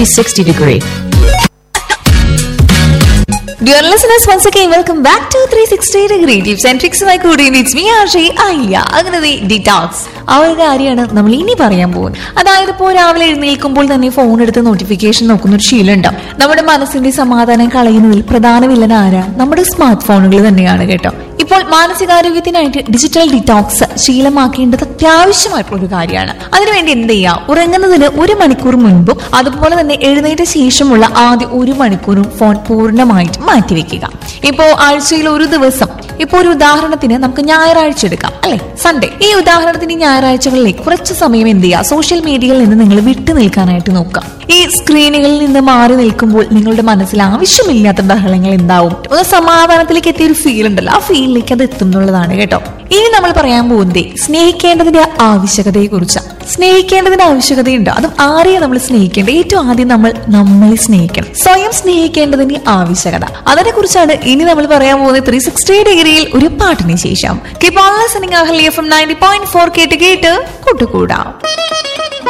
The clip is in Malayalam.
360 degree. Dear listeners, once again, welcome back to 360 Degree Tips and Tricks മായി കൂടി ഇറ്റ്സ് മീ ആഷി അയ്യ അങ്ങനെ ഡിറ്റോക്സ് ആ ഒരു കാര്യമാണ് നമ്മൾ ഇനി പറയാൻ പോകുന്നത് അതായത് ഇപ്പോൾ രാവിലെ എഴുന്നേൽക്കുമ്പോൾ തന്നെ ഫോൺ എടുത്ത് നോട്ടിഫിക്കേഷൻ നോക്കുന്ന ഒരു ശീലം ഉണ്ടാവും നമ്മുടെ മനസ്സിന്റെ സമാധാനം കളയുന്നതിൽ പ്രധാന വില്ലൻ ആരാ നമ്മുടെ സ്മാർട്ട് ഫോണുകൾ തന്നെയാണ് കേട്ടോ ഇപ്പോൾ മാനസികാരോഗ്യത്തിനായിട്ട് ഡിജിറ്റൽ ഡിറ്റോക്സ് ശീലമാക്കേണ്ടത് അത്യാവശ്യമായിട്ടുള്ള ഒരു കാര്യമാണ് അതിനുവേണ്ടി എന്ത് ചെയ്യുക ഉറങ്ങുന്നതിന് ഒരു മണിക്കൂർ മുൻപും അതുപോലെ തന്നെ എഴുന്നേറ്റ ശേഷമുള്ള ആദ്യ ഒരു മണിക്കൂറും ഫോൺ പൂർണ്ണമായിട്ട് മാറ്റിവെക്കുക ഇപ്പോ ആഴ്ചയിൽ ഒരു ദിവസം ഇപ്പൊ ഒരു ഉദാഹരണത്തിന് നമുക്ക് ഞായറാഴ്ച എടുക്കാം അല്ലെ സൺഡേ ഈ ഉദാഹരണത്തിന് ഈ ഞായറാഴ്ചകളിലേക്ക് കുറച്ച് സമയം എന്ത് ചെയ്യുക സോഷ്യൽ മീഡിയയിൽ നിന്ന് നിങ്ങൾ വിട്ടു നിൽക്കാനായിട്ട് നോക്കുക ഈ സ്ക്രീനുകളിൽ നിന്ന് മാറി നിൽക്കുമ്പോൾ നിങ്ങളുടെ മനസ്സിൽ ആവശ്യമില്ലാത്ത ബഹളങ്ങൾ എന്താവും ഒന്ന് സമാധാനത്തിലേക്ക് എത്തിയ ഒരു ഫീൽ ഉണ്ടല്ലോ ആ ഫീലിലേക്ക് അത് എത്തും എന്നുള്ളതാണ് കേട്ടോ ഇനി നമ്മൾ പറയാൻ പോകുന്നതേ സ്നേഹിക്കേണ്ടതിന്റെ ആവശ്യകതയെ കുറിച്ചാണ് സ്നേഹിക്കേണ്ടതിന്റെ ആവശ്യകതയുണ്ട് അതും ആരെയാണ് നമ്മൾ സ്നേഹിക്കേണ്ടത് ഏറ്റവും ആദ്യം നമ്മൾ നമ്മളെ സ്നേഹിക്കണം സ്വയം സ്നേഹിക്കേണ്ടതിന്റെ ആവശ്യകത അതിനെ കുറിച്ചാണ് ഇനി നമ്മൾ പറയാൻ പോകുന്നത് ത്രീ സിക്സ്റ്റി ഡിഗ്രിയിൽ ഒരു പാട്ടിന് ശേഷം keep on listening Ahalya from ninety point four കേട്ട് കേട്ട് കൂട്ടുകൂടാം